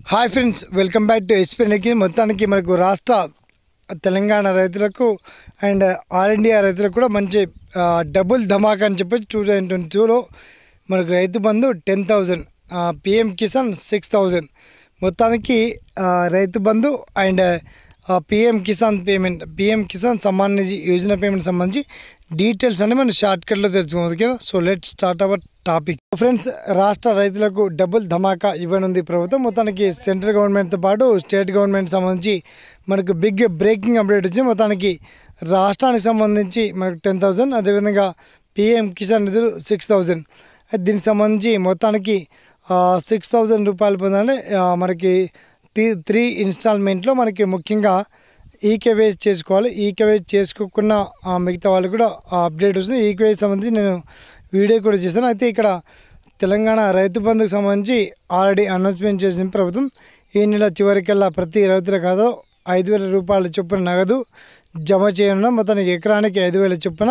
hi friends welcome back to ఎస్పీఎన్కి మొత్తానికి మనకు రాష్ట్ర తెలంగాణ రైతులకు అండ్ ఆల్ ఇండియా రైతులకు కూడా మంచి ఆ, డబుల్ ధమాకా అని చెప్పేసి టూ థౌజండ్ ట్వంటీ టూలో మనకు Rythu Bandhu ten thousand PM Kisan six thousand మొత్తానికి ఆ, Rythu Bandhu and PM Kisan payment PM Kisan Samman Nidhi Yojana payment సంబంధించి డీటెయిల్స్ అన్ని మనం షార్ట్కట్లో తెలుసుకుందాం ఓకేనా so let start our topic friends రాష్ట్ర రైతులకు డబుల్ ధమాకా ఇవ్వనుంది ప్రభుత్వం మొత్తానికి సెంట్రల్ గవర్నమెంట్తో పాటు స్టేట్ గవర్నమెంట్ సంబంధించి మనకు బిగ్ బ్రేకింగ్ అప్డేట్ వచ్చింది మొత్తానికి రాష్ట్రానికి సంబంధించి మనకు టెన్ థౌజండ్ అదేవిధంగా పిఎం కిసాన్ నిధులు సిక్స్ థౌజండ్ దీనికి సంబంధించి మొత్తానికి సిక్స్ థౌజండ్ రూపాయలు పొందాలంటే ఆ, మనకి త్రీ త్రీ ఇన్స్టాల్మెంట్లో మనకి ముఖ్యంగా ఈకేవైస్ చేసుకోవాలి ఈకేవైస్ చేసుకోకుండా ఆ, మిగతా వాళ్ళు కూడా ఆ అప్డేట్ వస్తుంది ఈకేవైస్ సంబంధించి నేను వీడియో కూడా చేశాను అయితే ఇక్కడ తెలంగాణ రైతు బంధుకు సంబంధించి ఆల్రెడీ అనౌన్స్మెంట్ చేసిన ప్రభుత్వం ఈ నెల చివరికల్లా ప్రతి రైతుల ఖాతాలో ఐదు వేల రూపాయల చొప్పున నగదు జమ చేయనున్న మొత్తానికి ఎకరానికి ఐదు వేల చొప్పున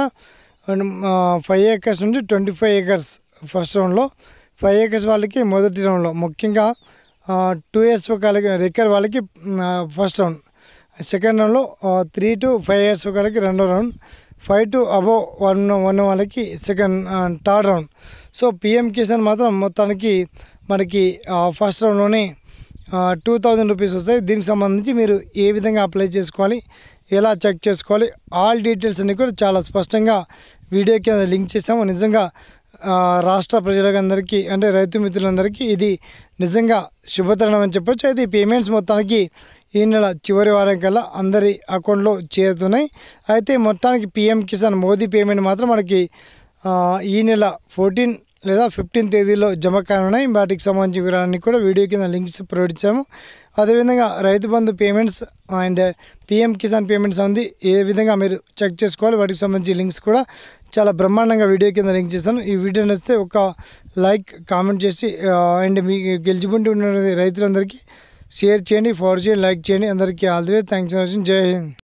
ఫైవ్ ఏకర్స్ నుండి ట్వంటీ ఫైవ్ ఏకర్స్ ఫస్ట్ రౌండ్లో ఫైవ్ ఏకర్స్ వాళ్ళకి మొదటి రౌండ్లో ముఖ్యంగా టూ ఇయర్స్ వాళ్ళకి రికర్ వాళ్ళకి ఫస్ట్ రౌండ్ సెకండ్ రౌండ్లో త్రీ టు ఫైవ్ ఇయర్స్ వాళ్ళకి రెండో round five to above one one వాళ్ళకి second third round so PM Kisan మాత్రం మొత్తానికి మనకి ఫస్ట్ రౌండ్లోనే టూ థౌజండ్ రూపీస్ వస్తాయి దీనికి సంబంధించి మీరు ఏ విధంగా అప్లై చేసుకోవాలి ఎలా చెక్ చేసుకోవాలి ఆల్ డీటెయిల్స్ అన్ని కూడా చాలా స్పష్టంగా వీడియో కింద లింక్ చేస్తాము నిజంగా ఆ, రాష్ట్ర ప్రజలందరికీ అంటే రైతు మిత్రులందరికీ ఇది నిజంగా శుభతరుణం అని చెప్పొచ్చు అయితే ఈ పేమెంట్స్ మొత్తానికి ఈ నెల చివరి వారం కల్లా అందరి అకౌంట్లో చేరుతున్నాయి అయితే మొత్తానికి పిఎం కిసాన్ మోదీ పేమెంట్ మాత్రం మనకి ఆ, ఈ నెల ఫోర్టీన్ లేదా ఫిఫ్టీన్ తేదీలో జమ కానున్నాయి వాటికి సంబంధించిన వివరాలన్నీ కూడా వీడియో కింద లింక్స్ ప్రొవైడ్ ఇచ్చాము అదేవిధంగా Rythu Bandhu payments and PM Kisan payments ఉంది ఏ విధంగా మీరు చెక్ చేసుకోవాలి వాటికి సంబంధించి లింక్స్ కూడా చాలా బ్రహ్మాండంగా వీడియో కింద లింక్ చేస్తాను ఈ వీడియో నచ్చితే ఒక లైక్ కామెంట్ చేసి ఆ, అండ్ మీ గెలిచిబుంటి ఉన్న రైతులందరికీ షేర్ చేయండి ఫార్వర్డ్ చేయండి లైక్ చేయండి అందరికీ all the way thanks for watching Jai Hind